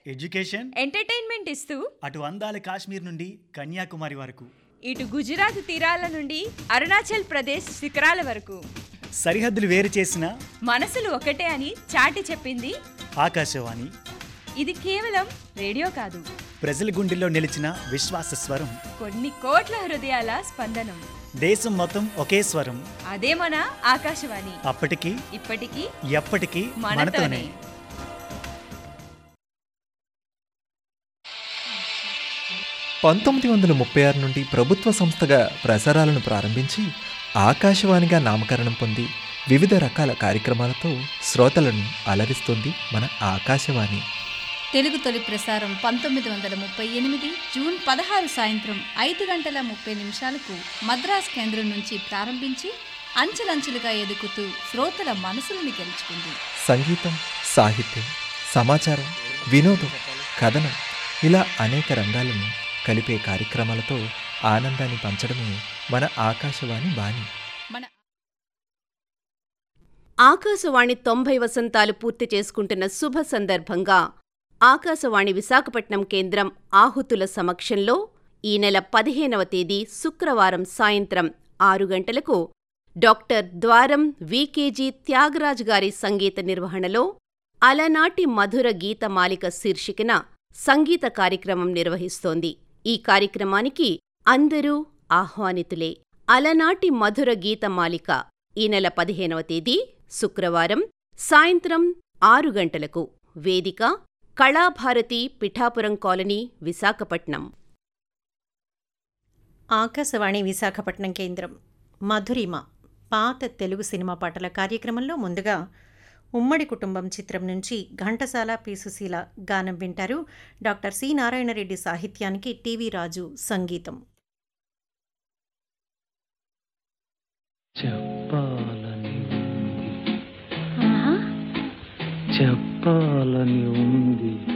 education entertainment ఇస్తూ అటు అందాల కాశ్మీర్ నుండి కన్యాకుమారి వరకు ఇటు గుజరాత్ తీరాల నుండి అరుణాచల్ ప్రదేశ్ శిఖరాల వరకు సరిహద్దులు వేరు చేసిన మనసులు ఒకటే అని చాటి చెప్పింది ఆకాశవాణి ఇది కేవలం రేడియో కాదు ప్రజల గుండెల్లో నిలిచిన విశ్వాస స్వరం కొన్ని కోట్ల హృదయాల స్పందనం దేశం మొత్తం ఒకే స్వరం అదే మన ఆకాశవాణి అప్పటికి ఇప్పటికీ ఎప్పటికీ మనతోనే మనతోనే పంతొమ్మిది వందల ముప్పై ఆరు నుండి ప్రభుత్వ సంస్థగా ప్రసారాలను ప్రారంభించి ఆకాశవాణిగా నామకరణం పొంది వివిధ రకాల కార్యక్రమాలతో శ్రోతలను అలరిస్తుంది మన ఆకాశవాణి తెలుగు తొలి ప్రసారం పంతొమ్మిది వందల ముప్పై ఎనిమిది జూన్ పదహారు సాయంత్రం ఐదు గంటల ముప్పై నిమిషాలకు మద్రాస్ కేంద్రం నుంచి ప్రారంభించి అంచెలంచెలుగా ఎదుగుతూ శ్రోతల మనసులను గెలుచుకుంది సంగీతం సాహిత్యం సమాచారం వినోదం కథనం ఇలా అనేక రంగాలను కలిపే కార్యక్రమాలతో ఆనందాన్ని పంచడమే మన ఆకాశవాణి బాణి మన ఆకాశవాణి తొంభై వసంతాలు పూర్తి చేసుకుంటున్న శుభ సందర్భంగా ఆకాశవాణి విశాఖపట్నం కేంద్రం ఆహుతుల సమక్షంలో ఈ నెల పదిహేనవ తేదీ శుక్రవారం సాయంత్రం ఆరు గంటలకు డాక్టర్ ద్వారం వికేజీ త్యాగరాజ్ గారి సంగీత నిర్వహణలో అలనాటి మధుర గీతమాలిక శీర్షికన సంగీత కార్యక్రమం నిర్వహిస్తోంది ఈ కార్యక్రమానికి అందరూ ఆహ్వానితులే అలనాటి మధుర గీతమాలిక ఈ నెల పదిహేనవ తేదీ శుక్రవారం సాయంత్రం ఆరు గంటలకు వేదిక కళాభారతి పిఠాపురం కాలనీ విశాఖపట్నం ఆకాశవాణి విశాఖపట్నం కేంద్రం మధురిమ పాత తెలుగు సినిమా పాటల కార్యక్రమంలో ముందుగా ఉమ్మడి కుటుంబం చిత్రం నుంచి ఘంటసాల పి సుశీల గానం వింటారు డాక్టర్ సి నారాయణరెడ్డి సాహిత్యానికి టీవీ రాజు సంగీతం చెప్పాలని ఉంది చెప్పాలని ఉంది